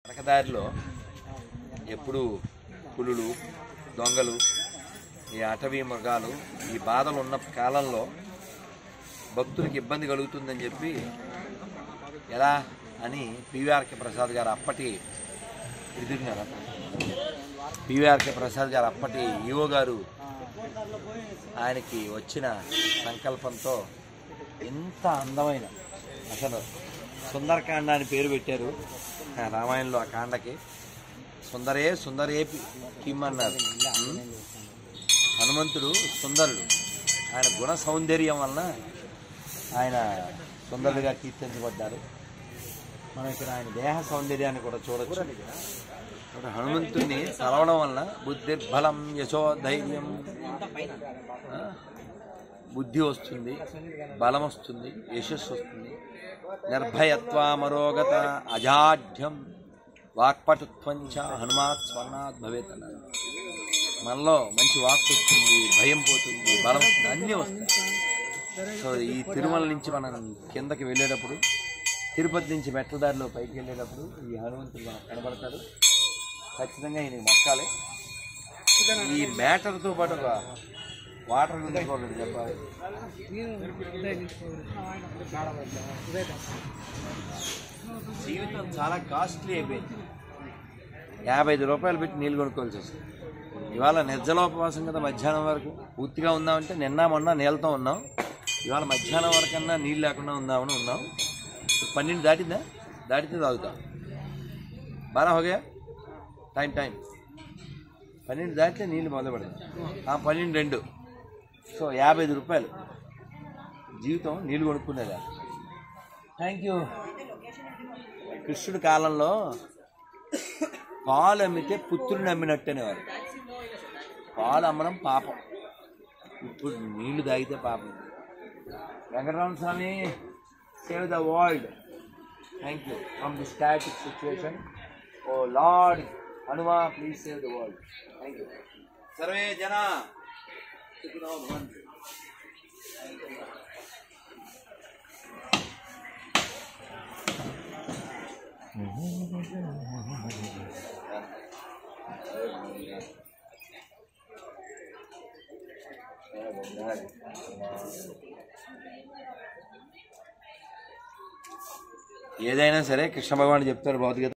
నరకదారిలో ఎప్పుడు పులులు దొంగలు ఈ అటవీ మృగాలు ఈ బాధలు ఉన్న కాలంలో భక్తులకు ఇబ్బంది కలుగుతుందని చెప్పి ఎలా అని పివిఆర్కే ప్రసాద్ గారు అప్పటి ఎదురున్నారా పివిఆర్కే ప్రసాద్ గారు అప్పటి ఈఓ గారు ఆయనకి వచ్చిన సంకల్పంతో ఎంత అందమైన అసలు సుందరకాండ అని పేరు పెట్టారు ఆ రామాయణంలో ఆ కాండకి సుందరే సుందరే కిమ్ అన్నారు ఉం? హనుమంతుడు సుందరుడు ఆయన గుణ సౌందర్యం వలన ఆయన సుందరుడిగా కీర్తించబడ్డారు మనం ఇక్కడ ఆయన దేహ సౌందర్యాన్ని కూడా చూడొచ్చు ఇప్పుడు హనుమంతుడిని చదవడం వలన బుద్ధిర్బలం యశో ధైర్యం ఆ, బుద్ధి వస్తుంది బలం వస్తుంది యశస్సు వస్తుంది నిర్భయత్వామరోగత అజాఢ్యం వాక్పటుత్వం చ హనుమాత్ స్వర్ణాత్ భవేత్ అన్నారు మనలో మంచి వాక్ వస్తుంది భయం పోతుంది బలం వస్తుంది అన్నీ వస్తాయి సో ఈ తిరుమల నుంచి మనం కిందకి వెళ్ళేటప్పుడు తిరుపతి నుంచి మెట్ల దారిలో పైకి వెళ్ళేటప్పుడు ఈ హనుమంతుడు మనకు కనబడతాడు ఖచ్చితంగా ఈయన మొక్కాలి ఈ మ్యాటర్తో పాటు ఒక వాటర్ గురించి కూడా ఒకటి చెప్పాలి జీవితం చాలా కాస్ట్లీ అయిపోయింది యాభై ఐదు రూపాయలు పెట్టి నీళ్ళు కొనుక్కోవాల్సి వస్తుంది ఇవాళ నిర్జలోపవాసం కదా మధ్యాహ్నం వరకు పూర్తిగా ఉందామంటే నిన్న మొన్న నీళ్ళతో ఉన్నాం ఇవాళ మధ్యాహ్నం వరకన్నా నీళ్ళు లేకుండా ఉందామని ఉన్నాం పన్నెండు దాటిందా దాటితే తాగుతాం బాగా హోగా టైం టైం పన్నెండు దాటితే నీళ్ళు మొదలు పడింది ఆ పన్నెండు రెండు సో యాభై ఐదు రూపాయలు జీవితం నీళ్ళు కొనుక్కునేదా థ్యాంక్ యూ కృష్ణుడి కాలంలో పాలు అమ్మితే పుత్రుని అమ్మినట్టు అనేవారు పాలు అమ్మడం పాపం ఇప్పుడు నీళ్లు తాగితే పాపం Venkataramana Swami save the world thank you from the static situation O lord Hanuma please save the world thank you సర్వే జన సుఖినో భవంతు ఏదైనా సరే కృష్ణ భగవాన్ చెప్తారు భౌతికత